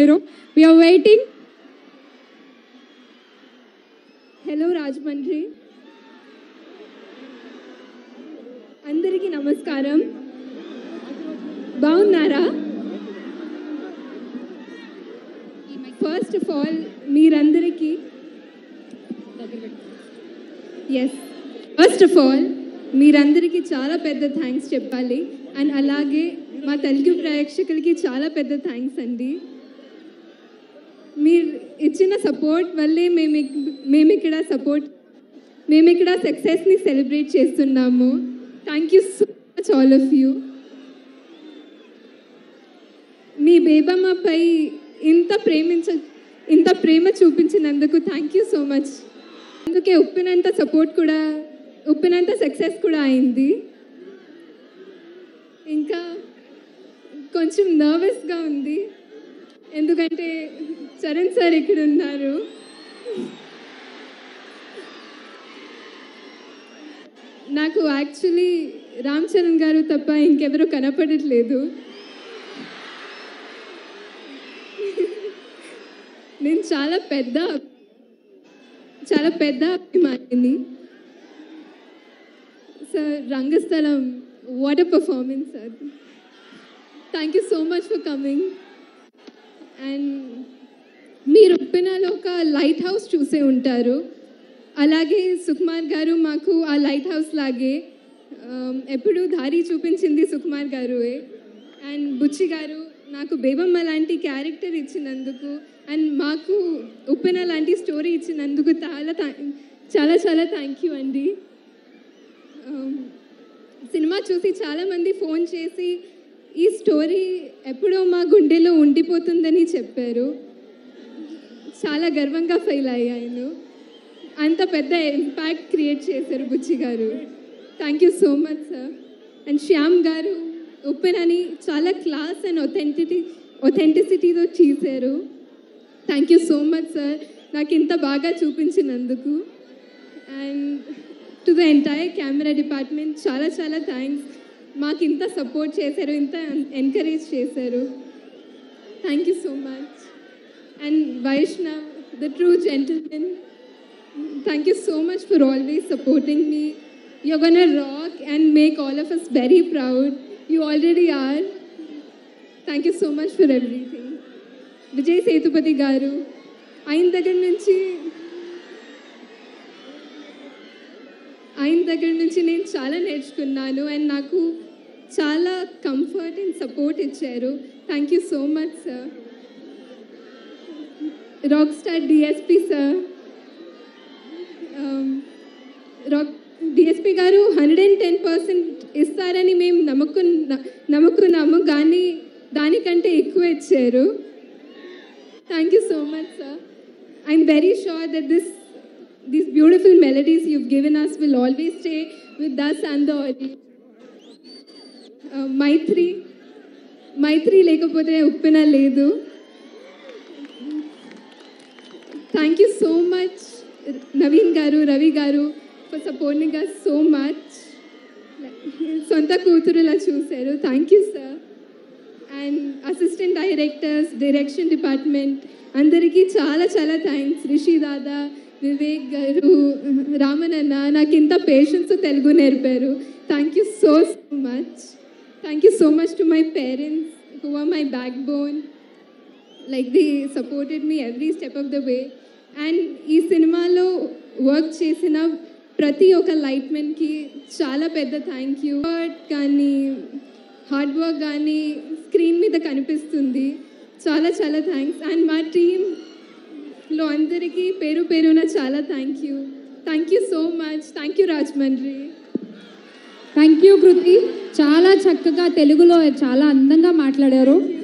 We are waiting. Hello Rajahmundry అందరికీ నమస్కారం బాగున్నారా ఫస్ట్ ఆఫ్ ఆల్ మీరందరికీ ఎస్ ఫస్ట్ ఆఫ్ ఆల్ మీరందరికీ చాలా పెద్ద థ్యాంక్స్ చెప్పాలి అండ్ అలాగే మా తెలుగు ప్రేక్షకులకి చాలా పెద్ద థ్యాంక్స్ అండి మీరు ఇచ్చిన సపోర్ట్ వల్లే మేము ఇక్- మేము ఇక్కడ సపోర్ట్ మేము ఇక్కడ సక్సెస్ని సెలబ్రేట్ చేస్తున్నాము thank you so much all of you మీ బేబమ్మపై ఇంత ప్రేమించ ఇంత ప్రేమ చూపించినందుకు థ్యాంక్ యూ సో మచ్ అందుకే ఉప్పినంత సపోర్ట్ కూడా ఉప్పినంత సక్సెస్ కూడా అయింది ఇంకా కొంచెం నర్వస్గా ఉంది ఎందుకంటే చరణ్ సార్ ఇక్కడ ఉన్నారు నాకు యాక్చువల్లీ రామ్ చరణ్ గారు తప్ప ఇంకెవరూ కనపడట్లేదు నేను చాలా పెద్ద చాలా పెద్ద అభిమానిని sir Rangasthalam what a performance sir thank you so much for coming and మీరు ఉప్పెనలో ఒక లైట్ హౌస్ చూసే ఉంటారు అలాగే సుకుమార్ గారు మాకు ఆ లైట్ హౌస్ లాగే um, ఎప్పుడు దారి చూపించింది సుకుమార్ గారువే అండ్ బుచ్చి గారు నాకు బేబమ్మ లాంటి క్యారెక్టర్ ఇచ్చినందుకు అండ్ మాకు ఉప్పెన లాంటి స్టోరీ ఇచ్చినందుకు చాలా థా- చాలా చాలా థ్యాంక్ యూ అండి Um, సినిమా చూసి చాలామంది ఫోన్ చేసి ఈ స్టోరీ ఎప్పుడో మా గుండెలో ఉండిపోతుందని చెప్పారు చాలా గర్వంగా ఫీల్ అయ్యాను అంత పెద్ద ఇంపాక్ట్ క్రియేట్ చేశారు Buchchi garu thank you so much sir and Shyam garu ఉప్పెనని చాలా క్లాస్ అండ్ ఒథెంటిటీ ఒథెంటిసిటీతో చేశారు thank you so much sir నాకు ఇంత బాగా చూపించినందుకు and to the entire camera department చాలా చాలా థ్యాంక్స్ మాకు ఇంత సపోర్ట్ చేశారు ఇంత ఎంకరేజ్ చేశారు thank you so much and Vaishnav the true gentlemen thank you so much for always supporting me you gonna rock and make all of us very proud you already are thank you so much for everything Vijay Sethupathi garu ఆయన దగ్గర నుంచి ఆయన దగ్గర నుంచి నేను చాలా నేర్చుకున్నాను and నాకు చాలా కంఫర్ట్ అండ్ సపోర్ట్ ఇచ్చారు thank you so much sir rock star DSP sir rock DSP garu hundred and ten percent ఇస్తారని మేము నమ్ముకున్న నమ్ముకున్నాము కానీ దానికంటే ఎక్కువ ఇచ్చారు thank you so much sir I'm very sure that this these beautiful melodies you've given us will always stay with us and the audience. Uh, Mythri Mythri లేకపోతే ఉప్పెన లేదు thank you so much Naveen garu Ravi garu for supporting us so much సొంత కూతురులా చూశారు thank you sir and assistant directors direction department అందరికీ చాలా చాలా thanks Rishi దాదా వివేక్ గారు రామనన్న నాకు ఇంత పేషెన్స్ తెలుగు నేర్పారు thank you so so much thank you so much to my parents who are my backbone like the supported me every step of the way and ఈ సినిమాలో work చేసిన ప్రతి ఒక్క లైట్మెన్కి చాలా పెద్ద థ్యాంక్ యూ కానీ హార్డ్ వర్క్ కానీ స్క్రీన్ మీద కనిపిస్తుంది చాలా చాలా థ్యాంక్స్ అండ్ మా టీంలో అందరికీ పేరు పేరున చాలా thank you thank you so much thank you Rajahmundry thank you Kriti చాలా చక్కగా తెలుగులో చాలా అందంగా మాట్లాడారు